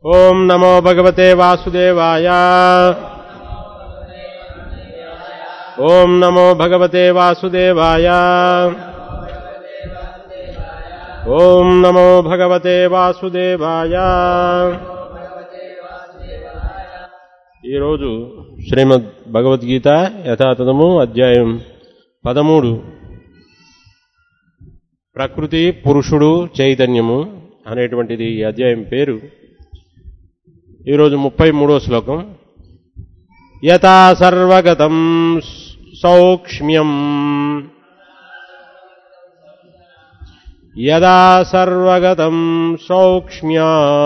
ఓం నమో భగవతే వాసుదేవాయ ఓం నమో భగవతే వాసుదేవాయ ఓం నమో భగవతే వాసుదేవాయ ఈరోజు శ్రీమద్ భగవద్గీత యథాతథము అధ్యాయం పదమూడు ప్రకృతి పురుషుడు చైతన్యము అనేటువంటిది ఈ అధ్యాయం పేరు ఈరోజు ముప్పై మూడో శ్లోకం యథా సర్వగతం సౌక్ష్మ్యం యదా సర్వగతం సౌక్ష్మ్య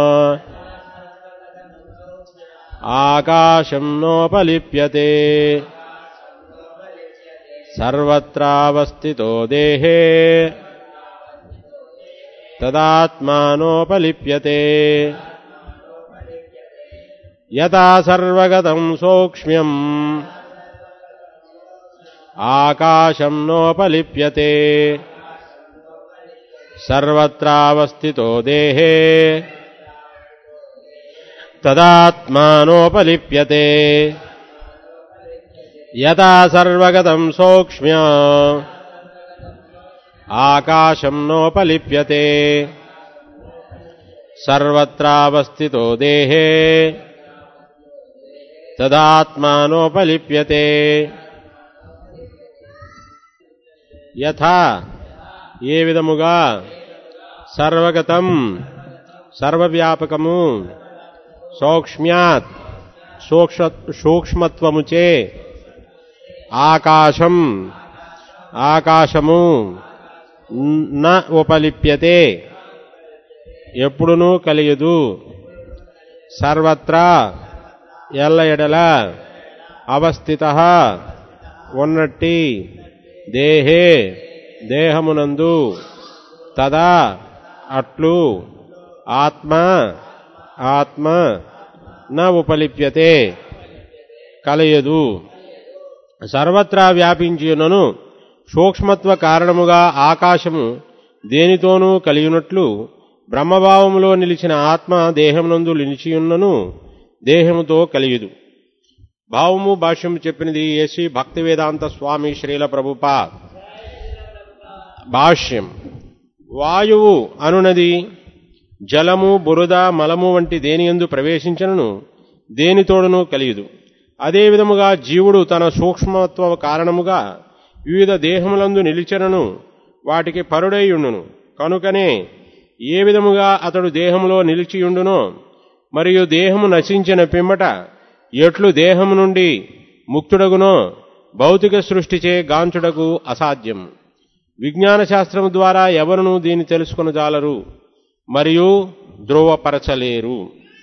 ఆకాశం నోపలిప్యతే సర్వత్రావస్థితో దేహే తదాత్మానోపలిప్యతే యథా సర్వగతం సౌక్ష్మ్యం ఆకాశం నోపలిప్యతే సర్వత్రావస్థితో దేహే తదాత్మానోపలిప్యతే యథా సర్వగతం సౌక్ష్మ్య ఆకాశం నోపలిప్యతే సర్వత్రావస్థితో దేహే తదాత్మానోపలిప్యతే యథా ఏ విధముగా సర్వగతం సర్వవ్యాపకము సౌక్ష్మ్యాత్ సూక్ష సూక్ష్మత్వముచే ఆకాశం ఆకాశము న ఉపలిప్యతే ఎప్పుడునూ కలియదు సర్వత్రా ఎల్ల ఎడల అవస్థిత ఉన్నట్టి దేహే దేహమునందు తదా అట్లు ఆత్మ ఆత్మ న ఉపలిప్యతే కలయదు సర్వత్రా వ్యాపించినను సూక్ష్మత్వ కారణముగా ఆకాశము దేనితోనూ కలిగినట్లు బ్రహ్మభావములో నిలిచిన ఆత్మ దేహమునందు నిలిచియున్నను దేహముతో కలియదు భావము భాష్యము చెప్పినది ఏసి భక్తి వేదాంత స్వామి శ్రీల ప్రభుపా భాష్యం వాయువు అనునది జలము బురద మలము వంటి దేనియందు ప్రవేశించనను దేనితోడును కలియదు అదే విధముగా జీవుడు తన సూక్ష్మత్వ కారణముగా వివిధ దేహములందు నిలిచనను వాటికి పరుడైయుండును కనుకనే ఏ విధముగా అతడు దేహములో నిలిచియుండునో మరియు దేహము నశించిన పిమ్మట ఎట్లు దేహము నుండి ముక్తుడగునో భౌతిక సృష్టిచే గాంచుడకు అసాధ్యం విజ్ఞాన శాస్త్రము ద్వారా ఎవరునూ దీన్ని తెలుసుకొనజాలరు మరియు ధ్రువపరచలేరు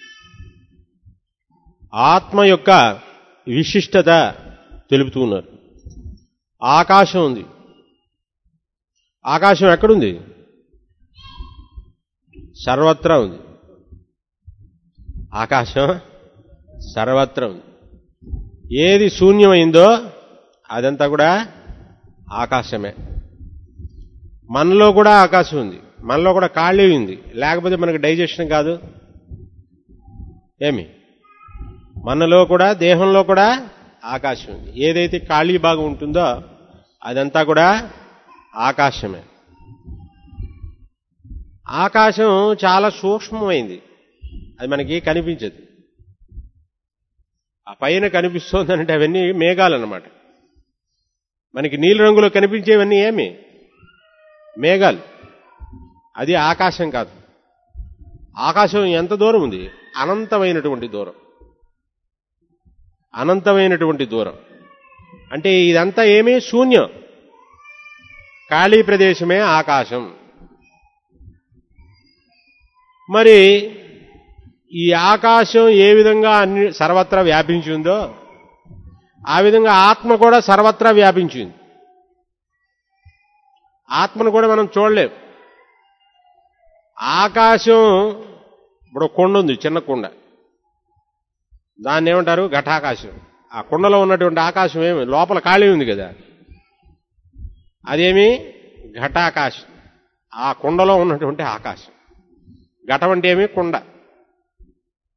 ఆత్మ యొక్క విశిష్టత తెలుపుతున్నారు ఆకాశం ఉంది ఆకాశం ఎక్కడుంది సర్వత్రా ఉంది ఆకాశం సర్వత్రా ఉంది ఏది శూన్యమైందో అదంతా కూడా ఆకాశమే మనలో కూడా ఆకాశం ఉంది మనలో కూడా ఖాళీ ఉంది లేకపోతే మనకు డైజెషన్ కాదు ఏమి మనలో కూడా దేహంలో కూడా ఆకాశం ఉంది ఏదైతే ఖాళీ భాగం ఉంటుందో అదంతా కూడా ఆకాశమే ఆకాశం చాలా సూక్ష్మమైంది అది మనకి కనిపించదు ఆ పైన కనిపిస్తోందంటే అవన్నీ మేఘాలన్నమాట మనకి నీలి రంగులో కనిపించేవన్నీ ఏమి మేఘాలు అది ఆకాశం కాదు ఆకాశం ఎంత దూరం ఉంది అనంతమైనటువంటి దూరం అనంతమైనటువంటి దూరం అంటే ఇదంతా ఏమీ శూన్యం ఖాళీ ప్రదేశమే ఆకాశం మరి ఈ ఆకాశం ఏ విధంగా అన్ని సర్వత్రా వ్యాపించి ఉందో ఆ విధంగా ఆత్మ కూడా సర్వత్రా వ్యాపించింది ఆత్మను కూడా మనం చూడలేం ఆకాశం ఇప్పుడు కొండ ఉంది చిన్న కొండ దాన్ని ఏమంటారు ఘటాకాశం ఆ కుండలో ఉన్నటువంటి ఆకాశం ఏమి లోపల ఖాళీ ఉంది కదా అదేమి ఘటాకాశం ఆ కుండలో ఉన్నటువంటి ఆకాశం ఘటం అంటే ఏమి కుండ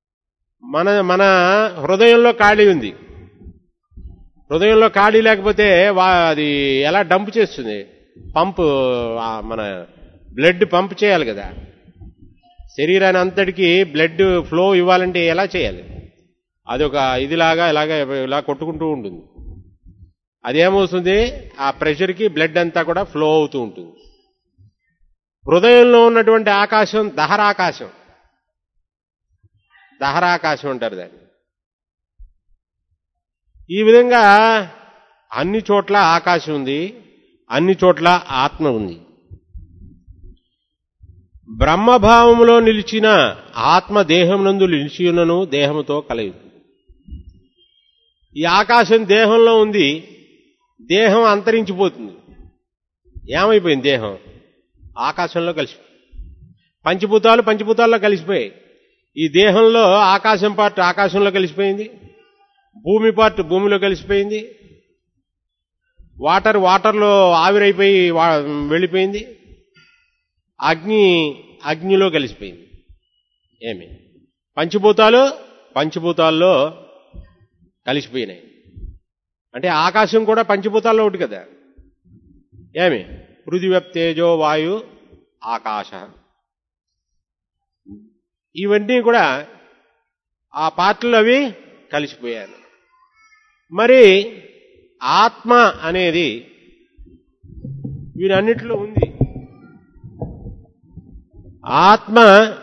మన మన హృదయంలో ఖాళీ ఉంది హృదయంలో ఖాళీ లేకపోతే వా అది ఎలా డంప్ చేస్తుంది పంపు ఆ మన బ్లడ్ పంప్ చేయాలి కదా శరీరాన్ని అంతటికి బ్లడ్ ఫ్లో ఇవ్వాలంటే ఎలా చేయాలి అది ఒక ఇదిలాగా ఇలాగా ఇలా కొట్టుకుంటూ ఉంటుంది అదేమవుతుంది ఆ ప్రెషర్కి బ్లడ్ అంతా కూడా ఫ్లో అవుతూ ఉంటుంది హృదయంలో ఉన్నటువంటి ఆకాశం దహరాకాశం దహరాకాశం అంటారు దాన్ని ఈ విధంగా అన్ని చోట్ల ఆకాశం ఉంది అన్ని చోట్ల ఆత్మ ఉంది బ్రహ్మభావంలో నిలిచిన ఆత్మ దేహం నందు నిలిచి ఉన్నను దేహముతో కలయదు ఈ ఆకాశం దేహంలో ఉంది దేహం అంతరించిపోతుంది ఏమైపోయింది దేహం ఆకాశంలో కలిసి పంచభూతాలు పంచభూతాల్లో కలిసిపోయాయి ఈ దేహంలో ఆకాశం పార్ట్ ఆకాశంలో కలిసిపోయింది భూమి పార్ట్ భూమిలో కలిసిపోయింది వాటర్ వాటర్లో ఆవిరైపోయి వా- వెళ్ళిపోయింది అగ్ని అగ్నిలో కలిసిపోయింది ఏమి పంచభూతాలు పంచభూతాల్లో కలిసిపోయినాయి అంటే ఆకాశం కూడా పంచభూతాల్లో ఒకటి కదా ఏమి పృథివ్యప్ తేజో వాయు ఆకాశ ఇవన్నీ కూడా ఆ పాత్రలు అవి కలిసిపోయాను మరి ఆత్మ అనేది వీరన్నిటిలో ఉంది ఆత్మ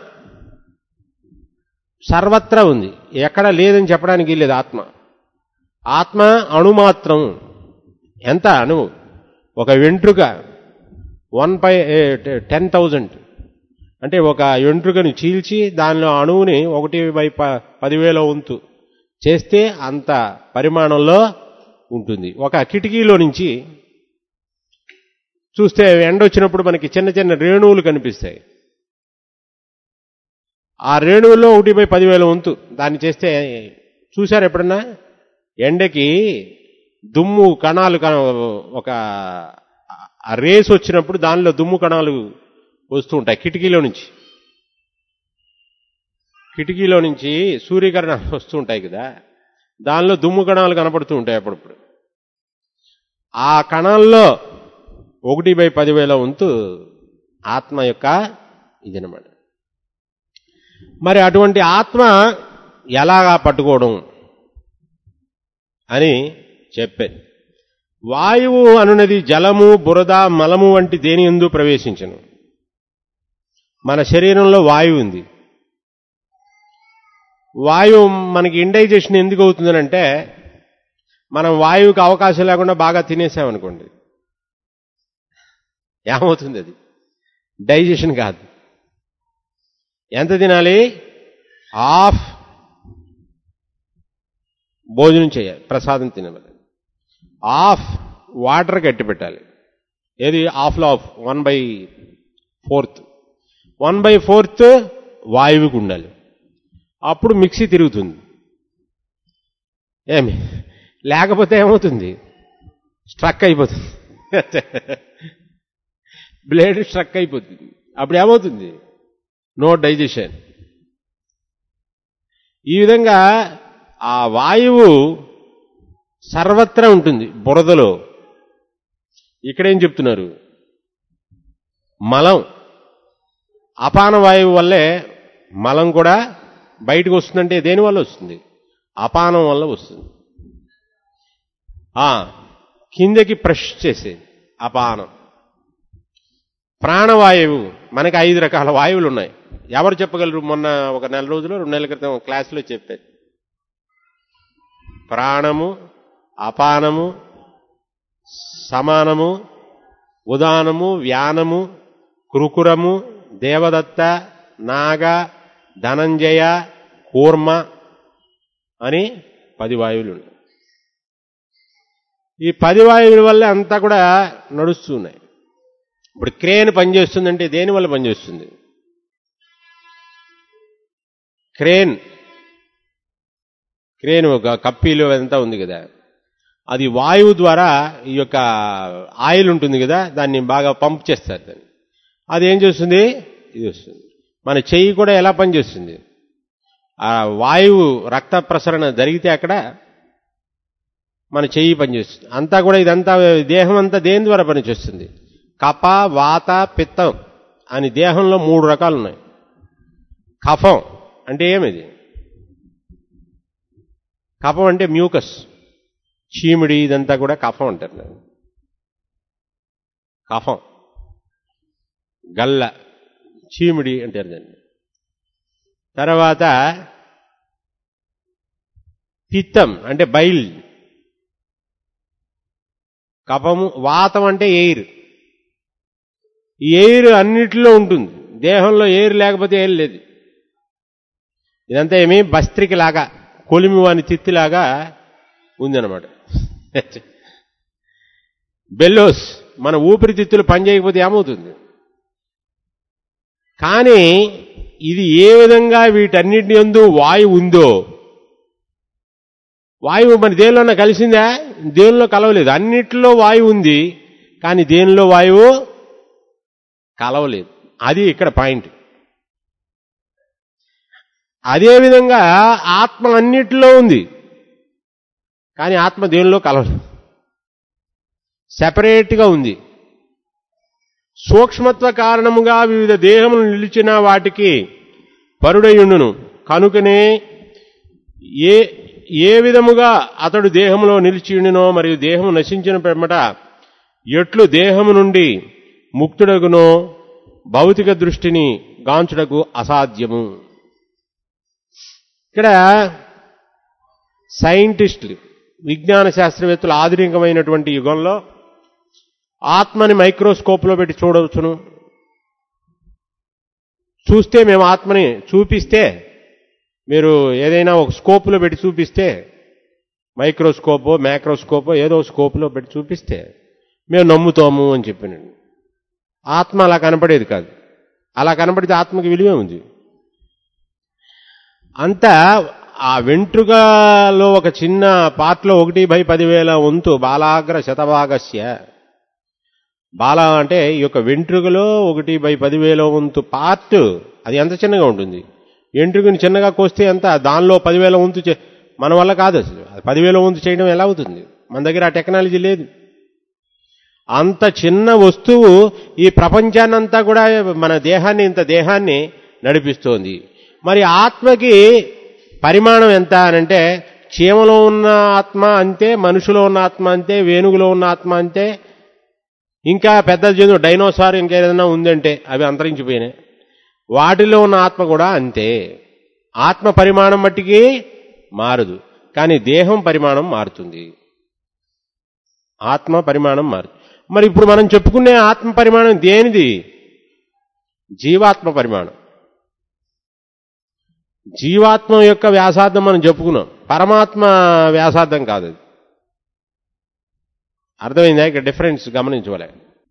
సర్వత్రా ఉంది ఎక్కడ లేదని చెప్పడానికి లేదు ఆత్మ ఆత్మ అణుమాత్రం ఎంత అణువు ఒక వెంట్రుక వన్ పై టెన్ థౌజండ్ అంటే ఒక వెంట్రుకను చీల్చి దానిలో అణువుని ఒకటి బై ప- పదివేల వంతు చేస్తే అంత పరిమాణంలో ఉంటుంది ఒక కిటికీలో నుంచి చూస్తే ఎండ వచ్చినప్పుడు మనకి చిన్న చిన్న రేణువులు కనిపిస్తాయి ఆ రేణువుల్లో ఒకటి బై పదివేల వంతు దాన్ని చేస్తే చూశారు ఎప్పుడన్నా ఎండకి దుమ్ము కణాలు క- ఒక ఆ రేస్ వచ్చినప్పుడు దానిలో దుమ్ము కణాలు వస్తూ ఉంటాయి కిటికీలో నుంచి కిటికీలో నుంచి సూర్యకిరణాలు వస్తూ ఉంటాయి కదా దానిలో దుమ్ము కణాలు కనపడుతూ ఉంటాయి అప్పుడప్పుడు ఆ కణాల్లో ఒకటి బై పదివేల వంతు ఆత్మ యొక్క ఇదనమాట మరి అటువంటి ఆత్మ ఎలాగా పట్టుకోవడం అని చెప్పాను వాయువు అనునది జలము బురద మలము వంటి దేని ఎందు ప్రవేశించను మన శరీరంలో వాయువు ఉంది వాయువు మనకి ఇండైజెషన్ ఎందుకు అవుతుందనంటే మనం వాయువుకి అవకాశం లేకుండా బాగా తినేసామనుకోండి ఏమవుతుంది అది డైజెషన్ కాదు ఎంత తినాలి హాఫ్ భోజనం చేయాలి ప్రసాదం తినవాలి హాఫ్ వాటర్ కట్టి పెట్టాలి ఏది హాఫ్లో of one by fourth one by fourth వాయువుకి ఉండాలి అప్పుడు మిక్సీ తిరుగుతుంది ఏమి లేకపోతే ఏమవుతుంది స్ట్రక్ అయిపోతుంది బ్లేడ్ స్ట్రక్ అయిపోతుంది అప్పుడు ఏమవుతుంది నో డైజెషన్ ఈ విధంగా ఆ వాయువు సర్వత్రా ఉంటుంది బురదలో ఇక్కడేం చెప్తున్నారు మలం అపాన వాయువు వల్లే మలం కూడా బయటకు వస్తుందంటే దేని వల్ల వస్తుంది అపానం వల్ల వస్తుంది ఆ కిందకి ప్రెష్ చేసేది అపానం ప్రాణవాయువు మనకి ఐదు రకాల వాయువులు ఉన్నాయి ఎవరు చెప్పగలరు మొన్న ఒక నెల రోజులు రెండు నెలల క్రితం క్లాసులో చెప్పారు ప్రాణము అపానము సమానము ఉదానము వ్యానము కృకురము దేవదత్త నాగ ధనంజయ కూర్మ అని పది వాయువులు ఉన్నాయి ఈ పది వాయువుల వల్ల అంతా కూడా నడుస్తున్నాయి ఇప్పుడు క్రేన్ పనిచేస్తుందంటే దేని వల్ల పనిచేస్తుంది క్రేన్ క్రేన్ ఒక కప్పీలు అంతా ఉంది కదా అది వాయువు ద్వారా ఈ యొక్క ఆయిల్ ఉంటుంది కదా దాన్ని బాగా పంప్ చేస్తారు దాన్ని అది ఏం చేస్తుంది ఇది వస్తుంది మన చెయ్యి కూడా ఎలా పనిచేస్తుంది ఆ వాయువు రక్త ప్రసరణ జరిగితే అక్కడ మన చెయ్యి పనిచేస్తుంది అంతా కూడా ఇదంతా దేహం అంతా దేని ద్వారా పనిచేస్తుంది కప వాత పిత్తం అని దేహంలో మూడు రకాలు ఉన్నాయి కఫం అంటే ఏమిది కఫం అంటే మ్యూకస్ చీమిడి ఇదంతా కూడా కఫం అంటారు దాన్ని. కఫం గల్ల చీమిడి అంటారు దాన్ని తర్వాత పిత్తం అంటే బైల్ కఫము వాతం అంటే ఎయిర్ ఈ ఎయిర్ అన్నిటిలో ఉంటుంది దేహంలో ఎయిర్ లేకపోతే ఎయిర్ లేదు ఇదంతా ఏమి బస్త్రికి లాగా కొలిమి వాని తిత్తిలాగా ఉందన్నమాట బెల్లోస్ మన ఊపిరితిత్తులు పనిచేయకపోతే ఏమవుతుంది కానీ ఇది ఏ విధంగా వీటన్నిటిని ఎందు వాయువు ఉందో వాయువు మరి దేనిలోనే కలిసిందా దేనిలో కలవలేదు అన్నిటిలో వాయువు ఉంది కానీ దేనిలో వాయువు కలవలేదు అది ఇక్కడ పాయింట్ అదేవిధంగా ఆత్మ అన్నిటిలో ఉంది కానీ ఆత్మ దేనిలో కలవలేదు సెపరేట్గా ఉంది సూక్ష్మత్వ కారణముగా వివిధ దేహములు నిలిచిన వాటికి పరుడయుండును కనుకనే ఏ ఏ విధముగా అతడు దేహములో నిలిచియుండినో మరియు దేహము నశించిన పిమ్మట ఎట్లు దేహము నుండి ముక్తుడగునో భౌతిక దృష్టిని గాంచుటకు అసాధ్యము ఇక్కడ సైంటిస్టులు విజ్ఞాన శాస్త్రవేత్తలు ఆధునికమైనటువంటి యుగంలో ఆత్మని మైక్రోస్కోప్లో పెట్టి చూడవచ్చును చూస్తే మేము ఆత్మని చూపిస్తే మీరు ఏదైనా ఒక స్కోప్లో పెట్టి చూపిస్తే మైక్రోస్కోపో మ్యాక్రోస్కోపో ఏదో స్కోప్లో పెట్టి చూపిస్తే మేము నమ్ముతాము అని చెప్పినాడు ఆత్మ అలా కనపడేది కాదు అలా కనపడితే ఆత్మకి విలువే ఉంది అంతా ఆ వెంట్రుకలో ఒక చిన్న పార్ట్లో ఒకటి బై పదివేల వంతు బాలాగ్ర శతభాగస్య బాల అంటే ఈ యొక్క వెంట్రుకలో ఒకటి బై పదివేల వంతు పార్ట్ అది ఎంత చిన్నగా ఉంటుంది వెంట్రుకని చిన్నగా కోస్తే ఎంత దానిలో పదివేల వంతు చే- మన వల్ల కాదు అసలు అది పదివేల వంతు చేయడం ఎలా అవుతుంది మన దగ్గర ఆ టెక్నాలజీ లేదు అంత చిన్న వస్తువు ఈ ప్రపంచాన్నంతా కూడా మన దేహాన్ని ఇంత దేహాన్ని నడిపిస్తోంది మరి ఆత్మకి పరిమాణం ఎంత అనంటే చీమలో ఉన్న ఆత్మ అంతే మనుషులో ఉన్న ఆత్మ అంతే వేణుగులో ఉన్న ఆత్మ అంతే ఇంకా పెద్ద జంతువు డైనోసార్ ఇంకేదైనా ఉందంటే అవి అంతరించిపోయినాయి వాటిలో ఉన్న ఆత్మ కూడా అంతే ఆత్మ పరిమాణం మట్టికి మారదు కానీ దేహం పరిమాణం మారుతుంది ఆత్మ పరిమాణం మారు మరి ఇప్పుడు మనం చెప్పుకునే ఆత్మ పరిమాణం దేనిది జీవాత్మ పరిమాణం జీవాత్మ యొక్క వ్యాసార్థం మనం చెప్పుకున్నాం పరమాత్మ వ్యాసార్థం కాదు అది అర్థమైందా ఇక్కడ డిఫరెన్స్ గమనించవలే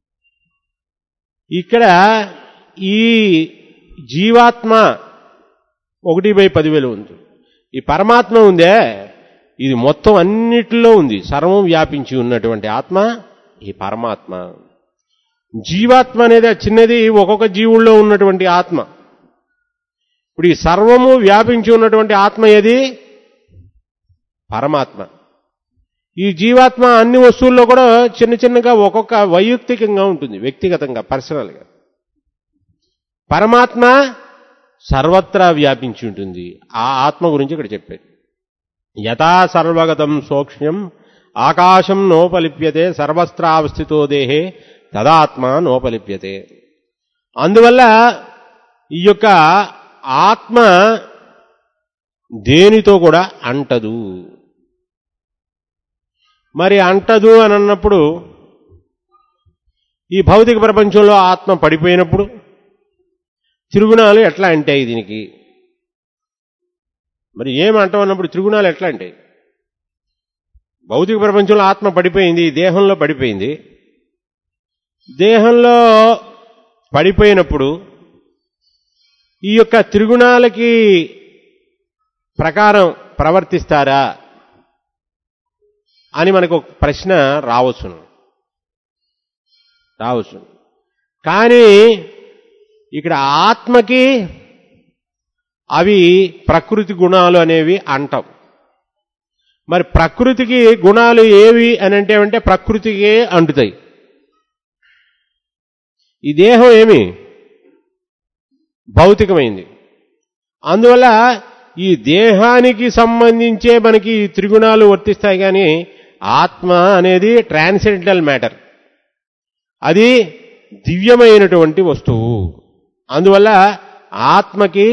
ఇక్కడ ఈ జీవాత్మ ఒకటి బై పదివేలు ఉంది ఈ పరమాత్మ ఉందే ఇది మొత్తం అన్నిటిలో ఉంది సర్వం వ్యాపించి ఉన్నటువంటి ఆత్మ ఈ పరమాత్మ జీవాత్మ అనేది ఆ చిన్నది ఒక్కొక్క జీవుల్లో ఉన్నటువంటి ఆత్మ ఇప్పుడు ఈ సర్వము వ్యాపించి ఉన్నటువంటి ఆత్మ ఏది పరమాత్మ ఈ జీవాత్మ అన్ని వస్తువుల్లో కూడా చిన్న చిన్నగా ఒక్కొక్క వైయక్తికంగా ఉంటుంది వ్యక్తిగతంగా పర్సనల్గా పరమాత్మ సర్వత్రా వ్యాపించి ఉంటుంది ఆ ఆత్మ గురించి ఇక్కడ చెప్పేది యథా సర్వగతం సూక్ష్మ్యం ఆకాశం నోపలిప్యతే సర్వస్త్రావస్థితో దేహే తదాత్మ నోపలిప్యతే అందువల్ల ఈ యొక్క ఆత్మ దేనితో కూడా అంటదు మరి అంటదు అని అన్నప్పుడు ఈ భౌతిక ప్రపంచంలో ఆత్మ పడిపోయినప్పుడు త్రిగుణాలు ఎట్లా అంటాయి దీనికి మరి ఏమంటాం అన్నప్పుడు త్రిగుణాలు ఎట్లా అంటాయి భౌతిక ప్రపంచంలో ఆత్మ పడిపోయింది దేహంలో పడిపోయింది దేహంలో పడిపోయినప్పుడు ఈ యొక్క త్రిగుణాలకి ప్రకారం ప్రవర్తిస్తారా అని మనకు ఒక ప్రశ్న రావచ్చును రావచ్చు కానీ ఇక్కడ ఆత్మకి అవి ప్రకృతి గుణాలు అనేవి అంటాం మరి ప్రకృతికి గుణాలు ఏవి అని అంటే అంటే ప్రకృతికే అంటుతాయి ఈ దేహం ఏమి భౌతికమైంది అందువల్ల ఈ దేహానికి సంబంధించే మనకి ఈ త్రిగుణాలు వర్తిస్తాయి కానీ ఆత్మ అనేది ట్రాన్సెండల్ మ్యాటర్ అది దివ్యమైనటువంటి వస్తువు అందువల్ల ఆత్మకి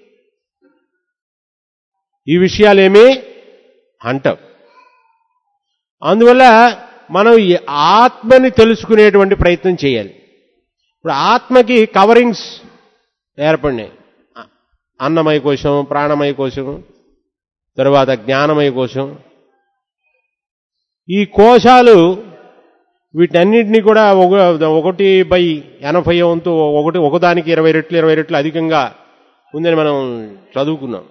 ఈ విషయాలేమీ అంటాం అందువల్ల మనం ఈ ఆత్మని తెలుసుకునేటువంటి ప్రయత్నం చేయాలి ఇప్పుడు ఆత్మకి కవరింగ్స్ ఏర్పడినాయి అన్నమయ కోశం ప్రాణమయ కోశం తరువాత జ్ఞానమయ కోశం ఈ కోశాలు వీటన్నిటినీ కూడా ఒక ఒకటి బై ఎనభై వంతు ఒకటి ఒకదానికి ఇరవై రెట్లు ఇరవై రెట్లు అధికంగా ఉందని మనం చదువుకున్నాం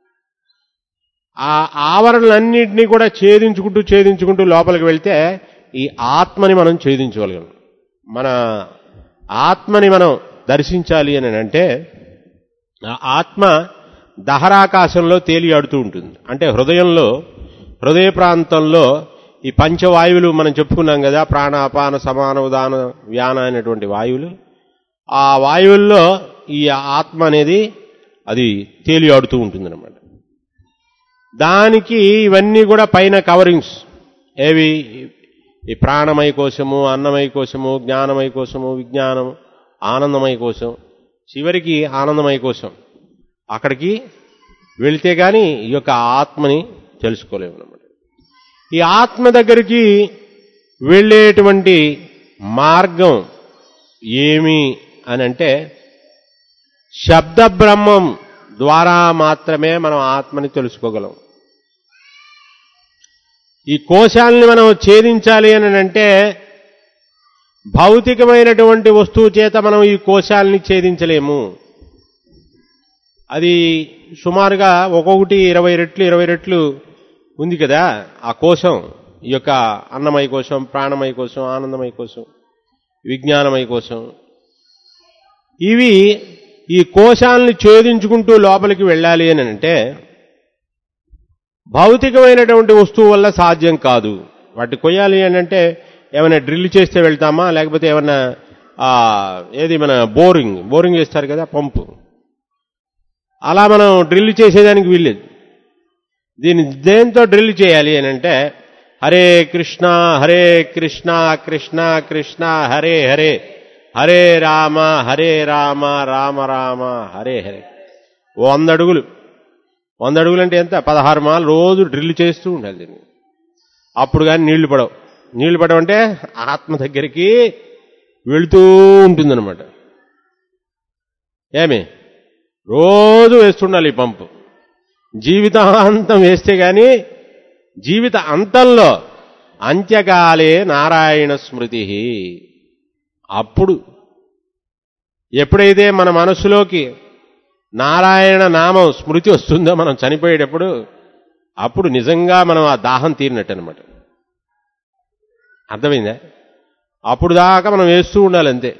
ఆ ఆవరణలన్నింటినీ కూడా ఛేదించుకుంటూ ఛేదించుకుంటూ లోపలికి వెళ్తే ఈ ఆత్మని మనం ఛేదించగలం మన ఆత్మని మనం దర్శించాలి అని అంటే ఆ ఆత్మ దహరాకాశంలో తేలియాడుతూ ఉంటుంది అంటే హృదయంలో హృదయ ప్రాంతంలో ఈ పంచవాయువులు మనం చెప్పుకున్నాం కదా ప్రాణ అపాన సమాన ఉదాన వ్యాన అనేటువంటి వాయువులు ఆ వాయువుల్లో ఈ ఆత్మ అనేది అది తేలియాడుతూ ఉంటుందన్నమాట దానికి ఇవన్నీ కూడా పైన కవరింగ్స్ ఏవి ఈ ప్రాణమయ కోశము అన్నమయ కోశము జ్ఞానమయ కోశము విజ్ఞానం ఆనందమయ కోశం చివరికి ఆనందమయ కోశం అక్కడికి వెళితే కానీ ఈ యొక్క ఆత్మని తెలుసుకోలేము అన్నమాట ఈ ఆత్మ దగ్గరికి వెళ్ళేటువంటి మార్గం ఏమి అని అంటే శబ్ద బ్రహ్మం ద్వారా మాత్రమే మనం ఆత్మని తెలుసుకోగలం ఈ కోశాలని మనం ఛేదించాలి అని అంటే భౌతికమైనటువంటి వస్తువు చేత మనం ఈ కోశాలని ఛేదించలేము అది సుమారుగా ఒక్కొక్కటి ఇరవై రెట్లు ఇరవై రెట్లు ఉంది కదా ఆ కోశం ఈ యొక్క అన్నమయ కోశం ప్రాణమయ కోశం ఆనందమయ కోశం విజ్ఞానమయ కోశం ఇవి ఈ కోశాలని ఛేదించుకుంటూ లోపలికి వెళ్ళాలి అని అంటే భౌతికమైనటువంటి వస్తువు వల్ల సాధ్యం కాదు వాటి కొయ్యాలి అని అంటే ఏమైనా డ్రిల్ చేస్తే వెళ్తామా లేకపోతే ఏమన్నా ఏది మన బోరింగ్ బోరింగ్ చేస్తారు కదా పంపు అలా మనం డ్రిల్ చేసేదానికి వీల్లేదు దీన్ని దేంతో డ్రిల్ చేయాలి అని అంటే హరే కృష్ణ హరే కృష్ణ కృష్ణ కృష్ణ హరే హరే హరే రామ హరే రామ రామ రామ హరే హరే వంద అడుగులు వంద అడుగులు అంటే ఎంత పదహారు మాలు రోజు డ్రిల్ చేస్తూ ఉండాలి దీన్ని అప్పుడు కానీ నీళ్లు పడవు నీళ్లు పడవంటే ఆత్మ దగ్గరికి వెళుతూ ఉంటుందన్నమాట ఏమి రోజు వేస్తుండాలి ఈ పంపు జీవితాంతం వేస్తే గాని జీవిత అంతంలో అంత్యకాలే నారాయణ స్మృతి అప్పుడు ఎప్పుడైతే మన మనసులోకి నారాయణ నామం స్మృతి వస్తుందో మనం చనిపోయేటప్పుడు అప్పుడు నిజంగా మనం ఆ దాహం తీరినట్టు అనమాట అర్థమైందా అప్పుడు దాకా మనం వేస్తూ ఉండాలి అంతే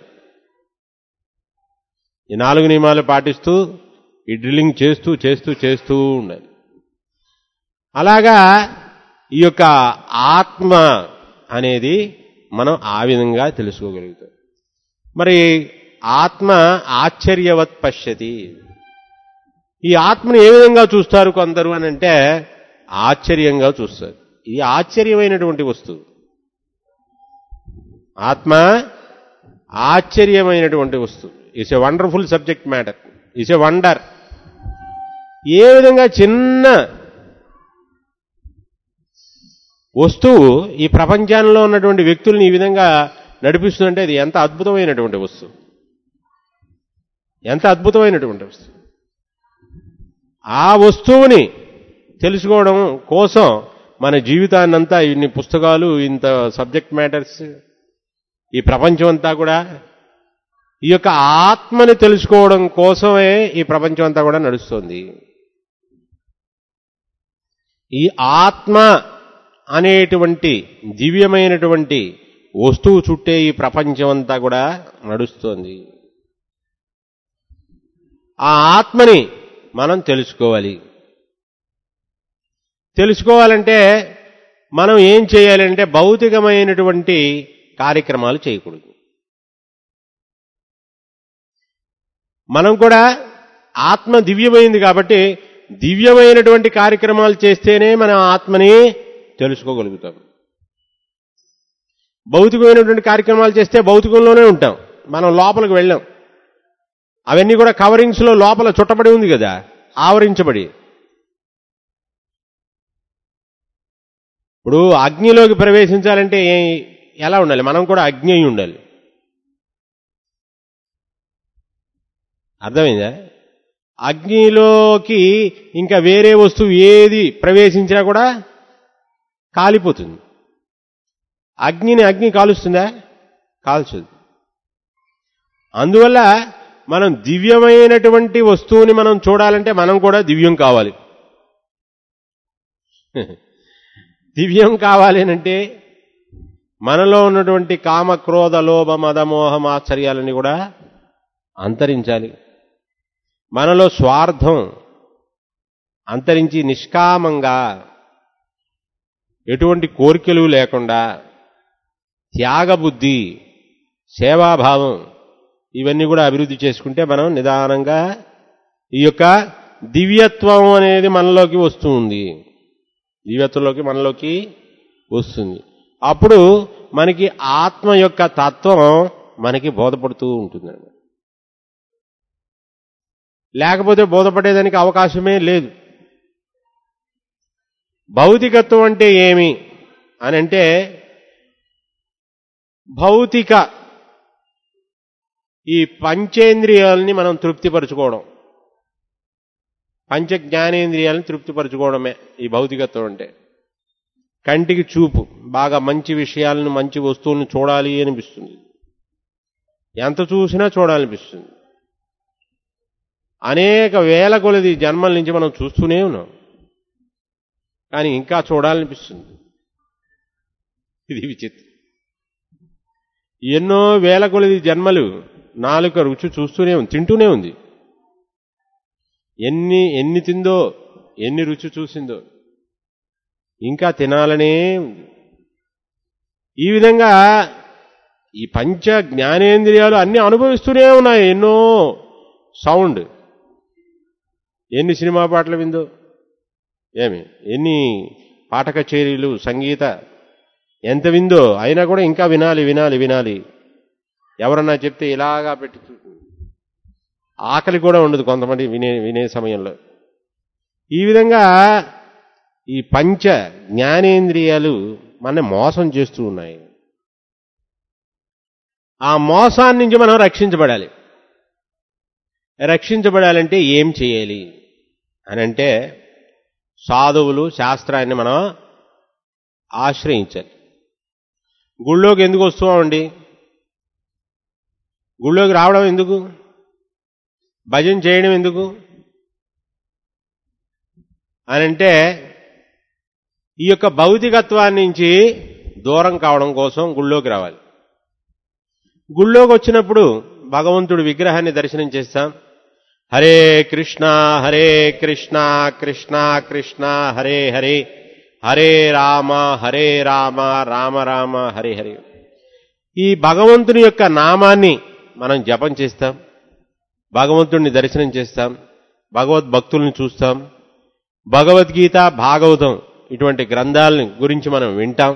ఈ నాలుగు నియమాలు పాటిస్తూ ఈ డ్రిల్లింగ్ చేస్తూ చేస్తూ చేస్తూ ఉండాలి అలాగా ఈ యొక్క ఆత్మ అనేది మనం ఆ విధంగా తెలుసుకోగలుగుతాం మరి ఆత్మ ఆశ్చర్యవత్ పశ్యతి ఈ ఆత్మను ఏ విధంగా చూస్తారు కొందరు అని అంటే ఆశ్చర్యంగా చూస్తారు ఇది ఆశ్చర్యమైనటువంటి వస్తువు ఆత్మ ఆశ్చర్యమైనటువంటి వస్తువు it's a wonderful subject matter it's a wonder ఏ విధంగా చిన్న వస్తువు ఈ ప్రపంచంలో ఉన్నటువంటి వ్యక్తుల్ని ఈ విధంగా నడిపిస్తుందంటే అది ఎంత అద్భుతమైనటువంటి వస్తువు ఎంత అద్భుతమైనటువంటి వస్తువు ఆ వస్తువుని తెలుసుకోవడం కోసం మన జీవితాన్నంతా ఇన్ని పుస్తకాలు ఇంత సబ్జెక్ట్ మ్యాటర్స్ ఈ ప్రపంచం అంతా కూడా ఈ యొక్క ఆత్మని తెలుసుకోవడం కోసమే ఈ ప్రపంచం అంతా కూడా నడుస్తుంది ఈ ఆత్మ అనేటువంటి దివ్యమైనటువంటి వస్తువు చుట్టే ఈ ప్రపంచం అంతా కూడా నడుస్తోంది ఆ ఆత్మని మనం తెలుసుకోవాలి తెలుసుకోవాలంటే మనం ఏం చేయాలంటే భౌతికమైనటువంటి కార్యక్రమాలు చేయకూడదు మనం కూడా ఆత్మ దివ్యమైంది కాబట్టి దివ్యమైనటువంటి కార్యక్రమాలు చేస్తేనే మన ఆత్మని తెలుసుకోగలుగుతాం భౌతికమైనటువంటి కార్యక్రమాలు చేస్తే భౌతికంలోనే ఉంటాం మనం లోపలికి వెళ్ళాం అవన్నీ కూడా కవరింగ్స్లో లోపల చుట్టబడి ఉంది కదా ఆవరించబడి ఇప్పుడు అగ్నిలోకి ప్రవేశించాలంటే ఏ- ఎలా ఉండాలి మనం కూడా అగ్ని అయి ఉండాలి అర్థమైందా అగ్నిలోకి ఇంకా వేరే వస్తువు ఏది ప్రవేశించినా కూడా కాలిపోతుంది అగ్నిని అగ్ని కాలుస్తుందా కాల్చదు అందువల్ల మనం దివ్యమైనటువంటి వస్తువుని మనం చూడాలంటే మనం కూడా దివ్యం కావాలి దివ్యం కావాలి అంటే మనలో ఉన్నటువంటి కామ క్రోధ లోభ మదమోహం ఆశ్చర్యాలన్నీ కూడా అంతరించాలి మనలో స్వార్థం అంతరించి నిష్కామంగా ఎటువంటి కోరికలు లేకుండా త్యాగబుద్ధి సేవాభావం ఇవన్నీ కూడా అభివృద్ధి చేసుకుంటే మనం నిదానంగా ఈ యొక్క దివ్యత్వం అనేది మనలోకి వస్తుంది దివ్యత్వంలోకి మనలోకి వస్తుంది అప్పుడు మనకి ఆత్మ యొక్క తత్వం మనకి బోధపడుతూ ఉంటుంది లేకపోతే బోధపడేదానికి అవకాశమే లేదు భౌతికత్వం అంటే ఏమి అని అంటే భౌతిక ఈ పంచేంద్రియాలని మనం తృప్తిపరచుకోవడం పంచ జ్ఞానేంద్రియాలను తృప్తిపరచుకోవడమే ఈ భౌతికత్వం అంటే కంటికి చూపు బాగా మంచి విషయాలను మంచి వస్తువులను చూడాలి అనిపిస్తుంది ఎంత చూసినా చూడాలనిపిస్తుంది అనేక వేల కొలది జన్మల నుంచి మనం చూస్తూనే ఉన్నాం కానీ ఇంకా చూడాలనిపిస్తుంది ఇది విచిత్రం ఎన్నో వేల కొలది జన్మలు నాలుక రుచి చూస్తూనే ఉంది తింటూనే ఉంది ఎన్ని ఎన్ని తిందో ఎన్ని రుచి చూసిందో ఇంకా తినాలనే ఉంది ఈ విధంగా ఈ పంచ జ్ఞానేంద్రియాలు అన్ని అనుభవిస్తూనే ఉన్నాయి ఎన్నో సౌండ్ ఎన్ని సినిమా పాటలు విందో ఏమి ఎన్ని పాట కచేరీలు సంగీత ఎంత విందో అయినా కూడా ఇంకా వినాలి వినాలి వినాలి ఎవరన్నా చెప్తే ఇలాగా పెట్టి చూ- ఆకలి కూడా ఉండదు కొంతమంది వినే వినే సమయంలో ఈ విధంగా ఈ పంచ జ్ఞానేంద్రియాలు మన మోసం చేస్తూ ఉన్నాయి ఆ మోసాన్ని నుంచి మనం రక్షించబడాలి రక్షించబడాలంటే ఏం చేయాలి అని అంటే సాధువులు శాస్త్రాన్ని మనం ఆశ్రయించాలి గుళ్ళోకి ఎందుకు వస్తున్నామండి గుళ్ళోకి రావడం ఎందుకు భజన చేయడం ఎందుకు అని అంటే ఈ యొక్క భౌతికత్వాన్ని నుంచి దూరం కావడం కోసం గుళ్ళోకి రావాలి గుళ్ళోకి వచ్చినప్పుడు భగవంతుడి విగ్రహాన్ని దర్శనం చేస్తాం హరే కృష్ణ హరే కృష్ణ కృష్ణ కృష్ణ హరే హరే హరే రామ హరే రామ రామ రామ హరే హరే ఈ భగవంతుని యొక్క నామాన్ని మనం జపం చేస్తాం భగవంతుడిని దర్శనం చేస్తాం భగవద్భక్తుల్ని చూస్తాం భగవద్గీత భాగవతం ఇటువంటి గ్రంథాలని గురించి మనం వింటాం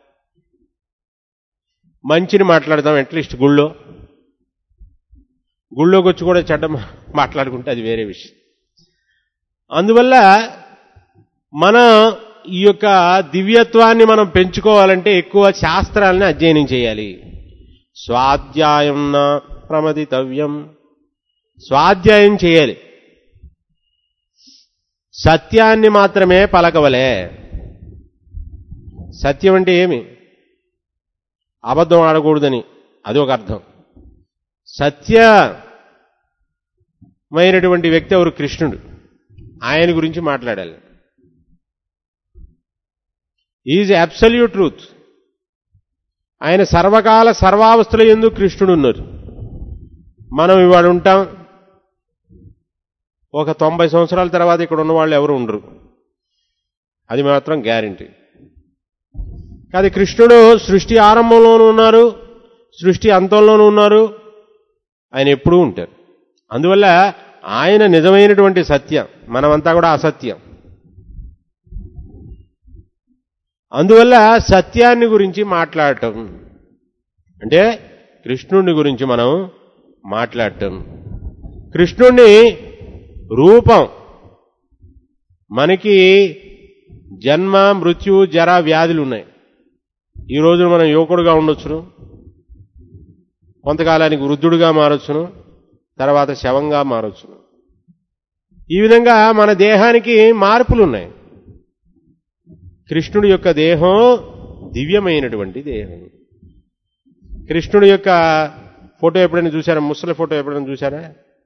మంచిని మాట్లాడతాం అట్లీస్ట్ గుళ్ళో గుళ్ళోకి వచ్చి కూడా చెడ్డ మా- మాట్లాడుకుంటే అది వేరే విషయం అందువల్ల మన ఈ యొక్క దివ్యత్వాన్ని మనం పెంచుకోవాలంటే ఎక్కువ శాస్త్రాలని అధ్యయనం చేయాలి స్వాధ్యాయం నా ప్రమదితవ్యం స్వాధ్యాయం చేయాలి సత్యాన్ని మాత్రమే పలకవలే సత్యం అంటే ఏమి అబద్ధం ఆడకూడదని అది ఒక అర్థం సత్యమైనటువంటి వ్యక్తి ఎవరు కృష్ణుడు ఆయన గురించి మాట్లాడాలి ఈజ్ అబ్సల్యూట్ ట్రూత్ ఆయన సర్వకాల సర్వావస్థల ఎందు కృష్ణుడు ఉన్నారు మనం ఇవాడు ఉంటాం ఒక తొంభై సంవత్సరాల తర్వాత ఇక్కడ ఉన్న వాళ్ళు ఎవరు ఉండరు అది మాత్రం గ్యారంటీ కాదు కృష్ణుడు సృష్టి ఆరంభంలోనూ ఉన్నారు సృష్టి అంతంలోనూ ఉన్నారు ఆయన ఎప్పుడూ ఉంటారు అందువల్ల ఆయన నిజమైనటువంటి సత్యం మనమంతా కూడా అసత్యం అందువల్ల సత్యాన్ని గురించి మాట్లాడటం అంటే కృష్ణుడిని గురించి మనం మాట్లాడటం కృష్ణుణ్ణి రూపం మనకి జన్మ మృత్యు జర వ్యాధులు ఉన్నాయి ఈ రోజు మనం యువకుడుగా ఉండొచ్చును కొంతకాలానికి వృద్ధుడుగా మారొచ్చును తర్వాత శవంగా మారొచ్చును ఈ విధంగా మన దేహానికి మార్పులు ఉన్నాయి కృష్ణుడి యొక్క దేహం దివ్యమైనటువంటి దేహం కృష్ణుడి యొక్క ఫోటో ఎప్పుడైనా చూసారా ముసలి ఫోటో ఎప్పుడైనా చూసారా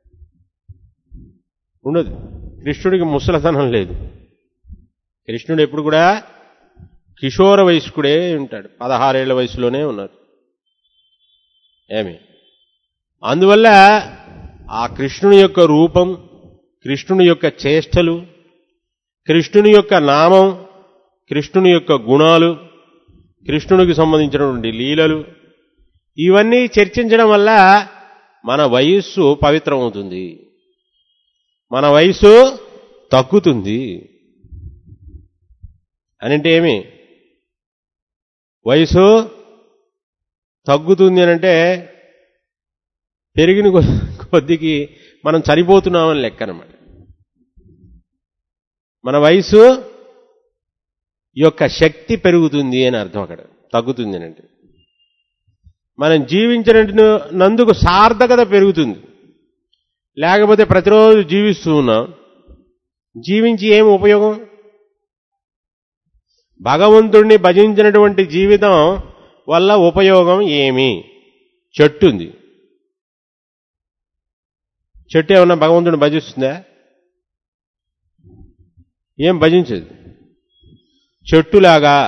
ఉండదు కృష్ణుడికి ముసలతనం లేదు కృష్ణుడు ఎప్పుడు కూడా కిషోర వయస్కుడే ఉంటాడు పదహారేళ్ల వయసులోనే ఉన్నారు ఏమి అందువల్ల ఆ కృష్ణుని యొక్క రూపం కృష్ణుని యొక్క చేష్టలు కృష్ణుని యొక్క నామం కృష్ణుని యొక్క గుణాలు కృష్ణునికి సంబంధించినటువంటి లీలలు ఇవన్నీ చర్చించడం వల్ల మన వయస్సు పవిత్రమవుతుంది మన వయసు తగ్గుతుంది అనంటే ఏమి వయసు తగ్గుతుంది అనంటే పెరిగిన కొద్దికి మనం చనిపోతున్నామని లెక్క అనమాట మన వయసు యొక్క శక్తి పెరుగుతుంది అని అర్థం అక్కడ తగ్గుతుంది అని అంటే మనం జీవించిన నందుకు సార్థకత పెరుగుతుంది లేకపోతే ప్రతిరోజు జీవిస్తూ ఉన్నాం జీవించి ఏం ఉపయోగం భగవంతుణ్ణి భజించినటువంటి జీవితం వల్ల ఉపయోగం ఏమి చెట్టు ఉంది చెట్టు ఏమన్నా భగవంతుడిని భజిస్తుందా ఏం భజించదు చెట్టులాగా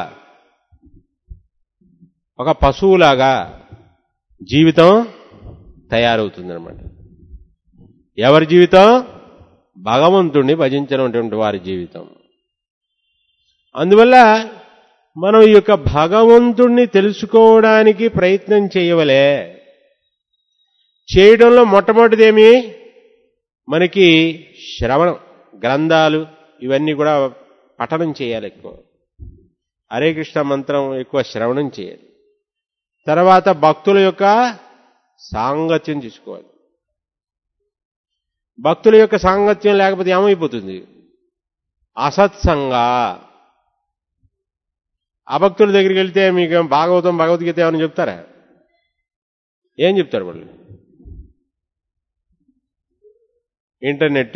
ఒక పశువులాగా జీవితం తయారవుతుందన్నమాట ఎవరి జీవితం భగవంతుణ్ణి భజించినటువంటి వారి జీవితం అందువల్ల మనం ఈ యొక్క భగవంతుణ్ణి తెలుసుకోవడానికి ప్రయత్నం చేయవలే చేయడంలో మొట్టమొదటిదేమి మనకి శ్రవణం గ్రంథాలు ఇవన్నీ కూడా పఠనం చేయాలి ఎక్కువ హరే కృష్ణ మంత్రం ఎక్కువ శ్రవణం చేయాలి తర్వాత భక్తుల యొక్క సాంగత్యం తీసుకోవాలి భక్తుల యొక్క సాంగత్యం లేకపోతే ఏమైపోతుంది అసత్సంగా అభక్తుల దగ్గరికి వెళ్తే మీకు భాగవతం భగవద్గీత ఏమని చెప్తారా ఏం చెప్తారు వాళ్ళు ఇంటర్నెట్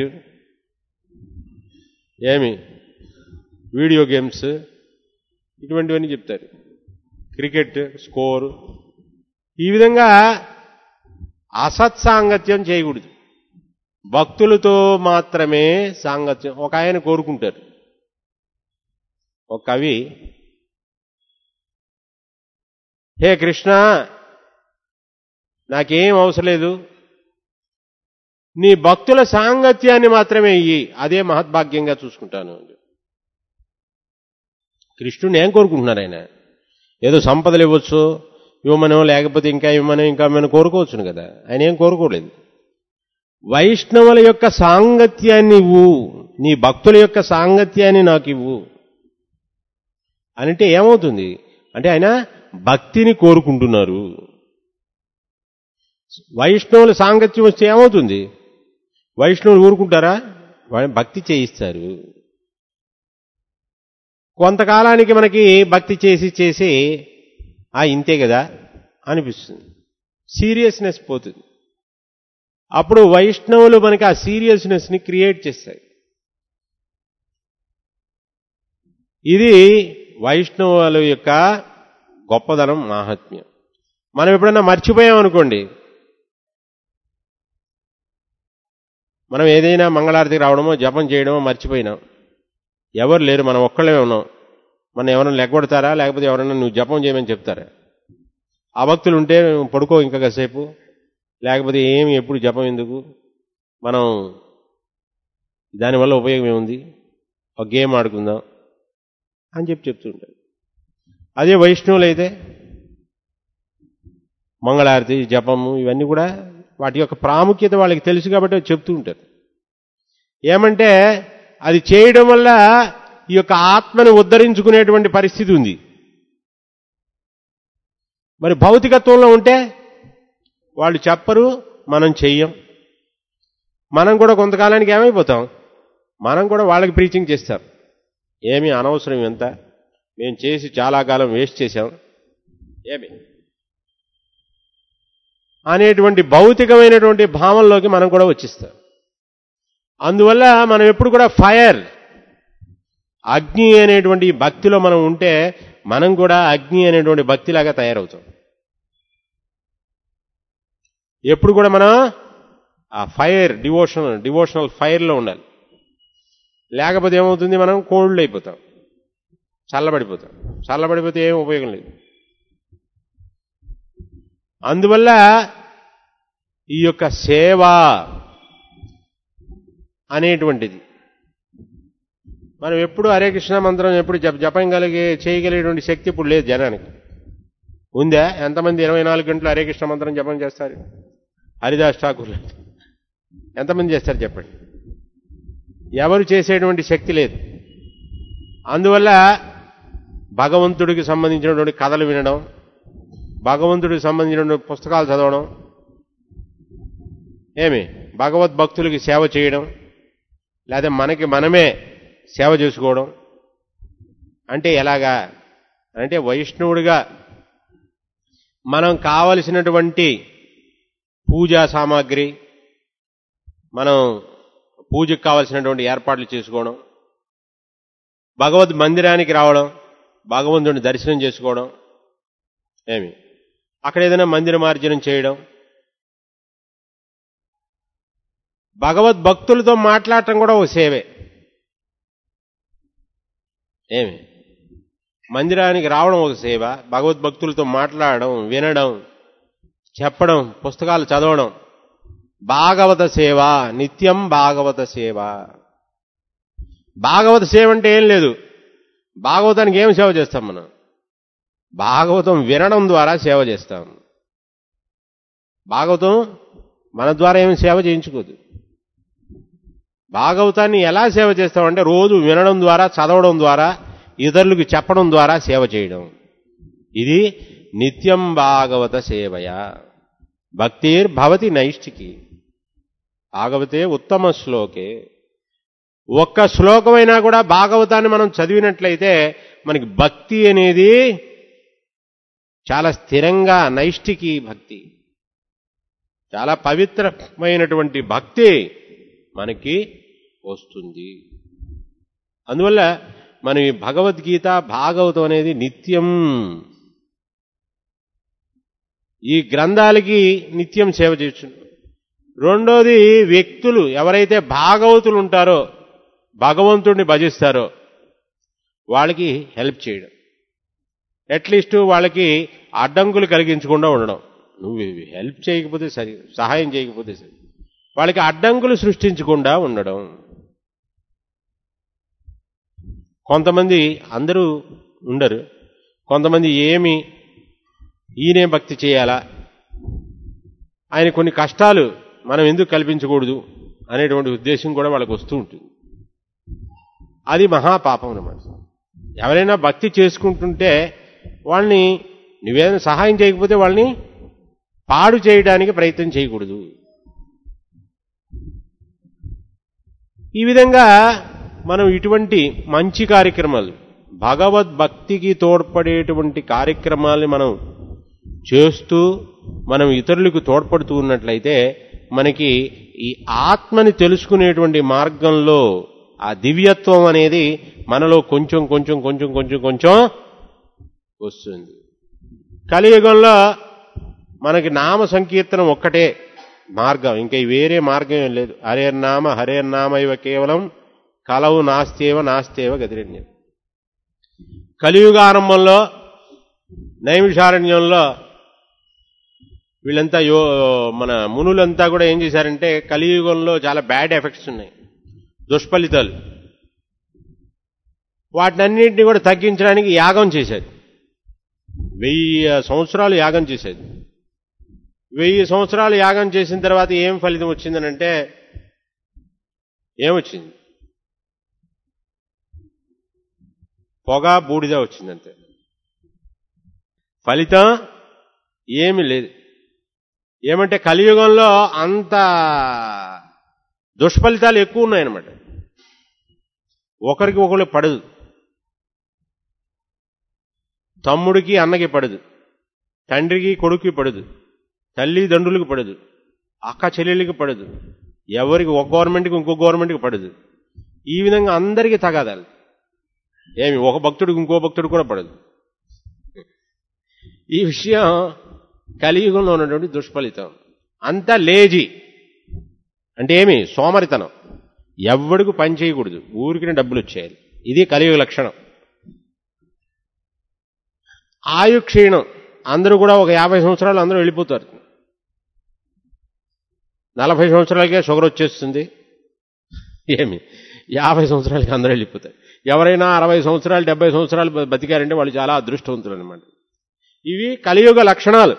ఏమి వీడియో గేమ్స్ ఇటువంటివన్నీ చెప్తారు క్రికెట్ స్కోరు ఈ విధంగా అసత్సాంగత్యం చేయకూడదు భక్తులతో మాత్రమే సాంగత్యం ఒక ఆయన కోరుకుంటారు ఒక కవి హే కృష్ణ నాకేం అవసరం లేదు నీ భక్తుల సాంగత్యాన్ని మాత్రమే ఇయ్యి అదే మహద్భాగ్యంగా చూసుకుంటాను కృష్ణుని ఏం కోరుకుంటున్నారు ఆయన ఏదో సంపదలు ఇవ్వచ్చు ఇవ్వమనో లేకపోతే ఇంకా ఇవ్వమనో ఇంకా మనం కోరుకోవచ్చును కదా ఆయన ఏం కోరుకోలేదు వైష్ణవుల యొక్క సాంగత్యాన్ని ఇవ్వు నీ భక్తుల యొక్క సాంగత్యాన్ని నాకు ఇవ్వు అంటే ఏమవుతుంది అంటే ఆయన భక్తిని కోరుకుంటున్నారు వైష్ణవుల సాంగత్యం వస్తే ఏమవుతుంది వైష్ణవులు ఊరుకుంటారా వాళ్ళు భక్తి చేయిస్తారు కొంతకాలానికి మనకి భక్తి చేసి చేసి ఆ ఇంతే కదా అనిపిస్తుంది సీరియస్నెస్ పోతుంది అప్పుడు వైష్ణవులు మనకి ఆ సీరియస్నెస్ని క్రియేట్ చేస్తాయి ఇది వైష్ణవుల యొక్క గొప్పదనం మాహాత్మ్యం మనం ఎప్పుడన్నా మర్చిపోయాం అనుకోండి మనం ఏదైనా మంగళారతికి రావడమో జపం చేయడమో మర్చిపోయినాం ఎవరు లేరు మనం ఒక్కళ్ళే ఉన్నాం మనం ఎవరైనా లెగ్గొడతారా లేకపోతే ఎవరైనా నువ్వు జపం చేయమని చెప్తారా ఆ భక్తులు ఉంటే పడుకో ఇంకా కాసేపు లేకపోతే ఏమి ఎప్పుడు జపం ఎందుకు మనం దానివల్ల ఉపయోగం ఏముంది ఒక గేమ్ ఆడుకుందాం అని చెప్పి చెప్తుంటారు అదే వైష్ణవులు అయితే మంగళారతి జపము ఇవన్నీ కూడా వాటి యొక్క ప్రాముఖ్యత వాళ్ళకి తెలుసు కాబట్టి అవి చెప్తూ ఉంటారు ఏమంటే అది చేయడం వల్ల ఈ యొక్క ఆత్మని ఉద్ధరించుకునేటువంటి పరిస్థితి ఉంది మరి భౌతికత్వంలో ఉంటే వాళ్ళు చెప్పరు మనం చెయ్యం మనం కూడా కొంతకాలానికి ఏమైపోతాం మనం కూడా వాళ్ళకి ప్రీచింగ్ చేస్తారు ఏమీ అనవసరం ఎంత మేము చేసి చాలా కాలం వేస్ట్ చేశాం ఏమి అనేటువంటి భౌతికమైనటువంటి భావంలోకి మనం కూడా వచ్చిస్తాం అందువల్ల మనం ఎప్పుడు కూడా ఫైర్ అగ్ని అనేటువంటి ఈ భక్తిలో మనం ఉంటే మనం కూడా అగ్ని అనేటువంటి భక్తిలాగా తయారవుతాం ఎప్పుడు కూడా మనం ఆ ఫైర్ డివోషనల్ డివోషనల్ ఫైర్లో ఉండాలి లేకపోతే ఏమవుతుంది మనం కోల్డ్ అయిపోతాం చల్లబడిపోతాం చల్లబడిపోతే ఏం ఉపయోగం లేదు అందువల్ల ఈ యొక్క సేవ అనేటువంటిది మనం ఎప్పుడు హరే కృష్ణ మంత్రం ఎప్పుడు జప జపం కలిగే చేయగలిగేటువంటి శక్తి ఇప్పుడు లేదు జనానికి ఉందా ఎంతమంది ఇరవై నాలుగు గంటలు హరే కృష్ణ మంత్రం జపం చేస్తారు హరిదాస్ ఠాకూర్ ఎంతమంది చేస్తారు చెప్పండి ఎవరు చేసేటువంటి శక్తి లేదు అందువల్ల భగవంతుడికి సంబంధించినటువంటి కథలు వినడం భగవంతుడికి సంబంధించినటువంటి పుస్తకాలు చదవడం ఏమి భగవద్భక్తులకి సేవ చేయడం లేదా మనకి మనమే సేవ చేసుకోవడం అంటే ఎలాగా అంటే వైష్ణవుడిగా మనం కావలసినటువంటి పూజా సామాగ్రి మనం పూజకు కావలసినటువంటి ఏర్పాట్లు చేసుకోవడం భగవద్ మందిరానికి రావడం భగవంతుడిని దర్శనం చేసుకోవడం ఏమి అక్కడ ఏదైనా మందిర మార్జనం చేయడం భగవద్భక్తులతో మాట్లాడటం కూడా ఒక సేవే ఏమి మందిరానికి రావడం ఒక సేవ భగవద్భక్తులతో మాట్లాడడం వినడం చెప్పడం పుస్తకాలు చదవడం భాగవత సేవ నిత్యం భాగవత సేవ భాగవత సేవ అంటే ఏం లేదు భాగవతానికి ఏం సేవ చేస్తాం మనం భాగవతం వినడం ద్వారా సేవ చేస్తాం భాగవతం మన ద్వారా ఏమి సేవ చేయించుకోదు భాగవతాన్ని ఎలా సేవ చేస్తామంటే రోజు వినడం ద్వారా చదవడం ద్వారా ఇతరులకు చెప్పడం ద్వారా సేవ చేయడం ఇది నిత్యం భాగవత సేవయ భక్తిర్భవతి నైష్టికి భాగవతే ఉత్తమ శ్లోకే ఒక్క శ్లోకమైనా కూడా భాగవతాన్ని మనం చదివినట్లయితే మనకి భక్తి అనేది చాలా స్థిరంగా నైష్టికి భక్తి చాలా పవిత్రమైనటువంటి భక్తి మనకి వస్తుంది అందువల్ల మనం ఈ భగవద్గీత భాగవతం అనేది నిత్యం ఈ గ్రంథాలకి నిత్యం సేవ చేయొచ్చు రెండోది వ్యక్తులు ఎవరైతే భాగవతులు ఉంటారో భగవంతుడిని భజిస్తారో వాళ్ళకి హెల్ప్ చేయడం అట్లీస్ట్ వాళ్ళకి అడ్డంకులు కలిగించకుండా ఉండడం నువ్వు హెల్ప్ చేయకపోతే సరి సహాయం చేయకపోతే సరి వాళ్ళకి అడ్డంకులు సృష్టించకుండా ఉండడం కొంతమంది అందరూ ఉండరు కొంతమంది ఏమి ఈయనే భక్తి చేయాలా ఆయన కొన్ని కష్టాలు మనం ఎందుకు కల్పించకూడదు అనేటువంటి ఉద్దేశం కూడా వాళ్ళకి వస్తూ ఉంటుంది అది మహాపాపం అన్నమాట ఎవరైనా భక్తి చేసుకుంటుంటే వాళ్ళని నువ్వేదైనా సహాయం చేయకపోతే వాళ్ళని పాడు చేయడానికి ప్రయత్నం చేయకూడదు ఈ విధంగా మనం ఇటువంటి మంచి కార్యక్రమాలు భగవద్భక్తికి తోడ్పడేటువంటి కార్యక్రమాల్ని మనం చేస్తూ మనం ఇతరులకు తోడ్పడుతూ ఉన్నట్లయితే మనకి ఈ ఆత్మని తెలుసుకునేటువంటి మార్గంలో ఆ దివ్యత్వం అనేది మనలో కొంచెం కొంచెం కొంచెం కొంచెం కొంచెం వస్తుంది కలియుగంలో మనకి నామ సంకీర్తనం ఒక్కటే మార్గం ఇంకా వేరే మార్గం ఏం లేదు హరేర్నామ హరేర్నామ ఇవ కేవలం కలవు నాస్తేవ నాస్తేవ గతిరణ్యం కలియుగ ఆరంభంలో నైమిషారణ్యంలో వీళ్ళంతా యో మన మునులంతా కూడా ఏం చేశారంటే కలియుగంలో చాలా బ్యాడ్ ఎఫెక్ట్స్ ఉన్నాయి దుష్ఫలితాలు వాటినన్నింటినీ కూడా తగ్గించడానికి యాగం చేశారు వెయ్యి సంవత్సరాలు యాగం చేసేది వెయ్యి సంవత్సరాలు యాగం చేసిన తర్వాత ఏం ఫలితం వచ్చిందనంటే ఏమొచ్చింది పొగ బూడిద వచ్చిందంతే ఫలితం ఏమి లేదు ఏమంటే కలియుగంలో అంత దుష్ఫలితాలు ఎక్కువ ఉన్నాయన్నమాట ఒకరికి ఒకరు పడదు తమ్ముడికి అన్నకి పడదు తండ్రికి కొడుకుకి పడదు తల్లి దండ్రులకు పడదు అక్క చెల్లెళ్ళకి పడదు ఎవరికి ఒక గవర్నమెంట్కి ఇంకో గవర్నమెంట్కి పడదు ఈ విధంగా అందరికీ తగాదాలు ఏమి ఒక భక్తుడికి ఇంకో భక్తుడు కూడా పడదు ఈ విషయం కలియుగంలో ఉన్నటువంటి దుష్ఫలితం అంతా లేజీ అంటే ఏమి సోమరితనం ఎవ్వడికి పని చేయకూడదు ఊరికి డబ్బులు వచ్చేయాలి ఇది కలియుగ లక్షణం ఆయు క్షీణం అందరూ కూడా ఒక యాభై సంవత్సరాలు అందరూ వెళ్ళిపోతారు నలభై సంవత్సరాలకే షుగర్ వచ్చేస్తుంది ఏమి యాభై సంవత్సరాలకి అందరూ వెళ్ళిపోతారు ఎవరైనా అరవై సంవత్సరాలు డెబ్బై సంవత్సరాలు బ- బతికారంటే వాళ్ళు చాలా అదృష్టవంతులు అనమాట ఇవి కలియుగ లక్షణాలు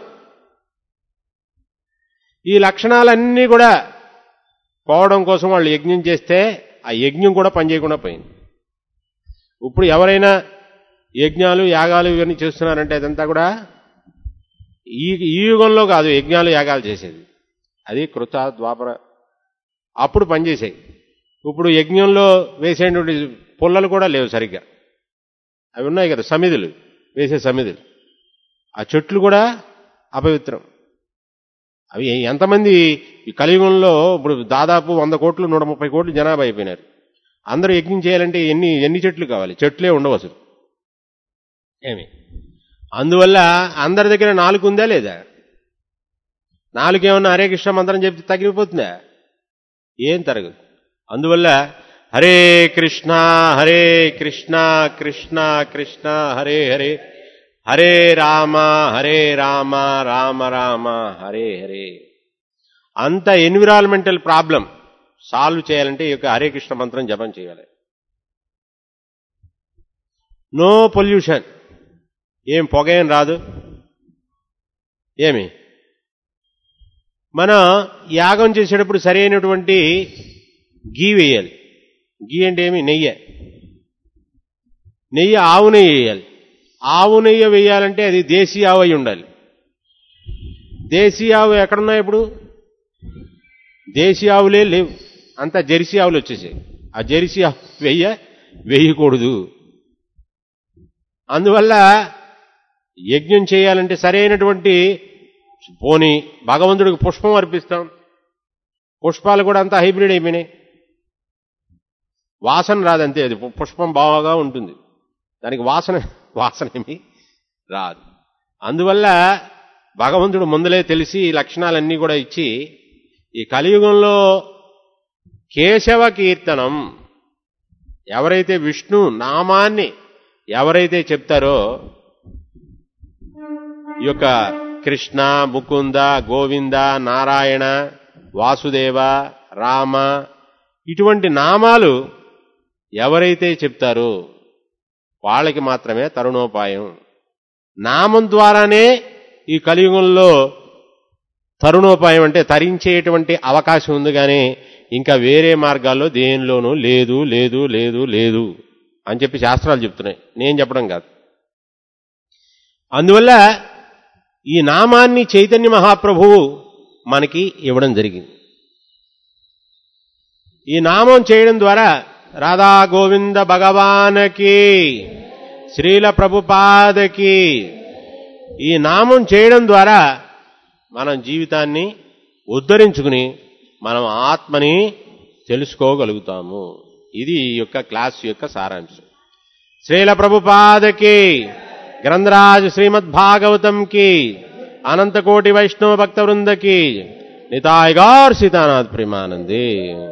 ఈ లక్షణాలన్నీ కూడా పోవడం కోసం వాళ్ళు యజ్ఞం చేస్తే ఆ యజ్ఞం కూడా పనిచేయకుండా పోయింది ఇప్పుడు ఎవరైనా యజ్ఞాలు యాగాలు ఇవన్నీ చేస్తున్నారంటే అదంతా కూడా ఈ ఈ యుగంలో కాదు యజ్ఞాలు యాగాలు చేసేది అది కృత ద్వాపర అప్పుడు పనిచేసాయి ఇప్పుడు యజ్ఞంలో వేసేటువంటి పుల్లలు కూడా లేవు సరిగ్గా అవి ఉన్నాయి కదా సమిధులు వేసే సమిధులు ఆ చెట్లు కూడా అపవిత్రం అవి ఎంతమంది ఈ కలియుగంలో ఇప్పుడు దాదాపు వంద కోట్లు నూట ముప్పై కోట్లు జనాభా అయిపోయినారు అందరూ యజ్ఞం చేయాలంటే ఎన్ని ఎన్ని చెట్లు కావాలి చెట్లే ఉండవు అసలు ఏమి అందువల్ల అందరి దగ్గర నాలుగు ఉందా లేదా నాలుగేమన్నా హరే కృష్ణ మంత్రం చెప్తే తగ్గిపోతుందా ఏం తరగదు అందువల్ల హరే కృష్ణ హరే కృష్ణ కృష్ణ కృష్ణ హరే హరే హరే రామ హరే రామ రామ రామ హరే హరే అంత ఎన్విరాన్మెంటల్ ప్రాబ్లం సాల్వ్ చేయాలంటే ఈ యొక్క హరే కృష్ణ మంత్రం జపం చేయాలి నో పొల్యూషన్ ఏం పొగ ఏం రాదు ఏమి మనం యాగం చేసేటప్పుడు సరైనటువంటి గీ వేయాలి గీ అంటే ఏమి నెయ్యి నెయ్యి ఆవు నెయ్యి వేయాలి ఆవు నెయ్యి వేయాలంటే అది దేశీ ఆవు అయి ఉండాలి దేశీ ఆవు ఎక్కడున్నాయి ఇప్పుడు దేశీ ఆవులే లేవు అంతా జెర్సీ ఆవులు వచ్చేసాయి ఆ జెర్సీ ఆవు వెయ్య వేయకూడదు అందువల్ల యజ్ఞం చేయాలంటే సరైనటువంటి పోని భగవంతుడికి పుష్పం అర్పిస్తాం పుష్పాలు కూడా అంతా హైబ్రిడ్ అయిపోయినాయి వాసన రాదంతే అది పు- పుష్పం బాగా ఉంటుంది దానికి వాసన వాసన ఏమి రాదు అందువల్ల భగవంతుడు ముందలే తెలిసి ఈ లక్షణాలన్నీ కూడా ఇచ్చి ఈ కలియుగంలో కేశవ కీర్తనం ఎవరైతే విష్ణు నామాన్ని ఎవరైతే చెప్తారో ఈ యొక్క కృష్ణ ముకుంద గోవింద నారాయణ వాసుదేవ రామ ఇటువంటి నామాలు ఎవరైతే చెప్తారో వాళ్ళకి మాత్రమే తరుణోపాయం నామం ద్వారానే ఈ కలియుగంలో తరుణోపాయం అంటే తరించేటువంటి అవకాశం ఉంది కానీ ఇంకా వేరే మార్గాల్లో దేనిలోనూ లేదు లేదు లేదు లేదు అని చెప్పి శాస్త్రాలు చెప్తున్నాయి నేను చెప్పడం కాదు అందువల్ల ఈ నామాన్ని చైతన్య మహాప్రభువు మనకి ఇవ్వడం జరిగింది ఈ నామం చేయడం ద్వారా రాధా గోవింద భగవానకి శ్రీల ప్రభుపాదకి ఈ నామం చేయడం ద్వారా మనం జీవితాన్ని ఉద్ధరించుకుని మనం ఆత్మని తెలుసుకోగలుగుతాము ఇది ఈ యొక్క క్లాస్ యొక్క సారాంశం శ్రీల ప్రభుపాదకి గ్రంథరాజ్ శ్రీమద్ భాగవతం కి అనంతకోటి వైష్ణవ భక్త వృందకి నితాయ్ గార్ సీతానాథ్ ప్రేమానందే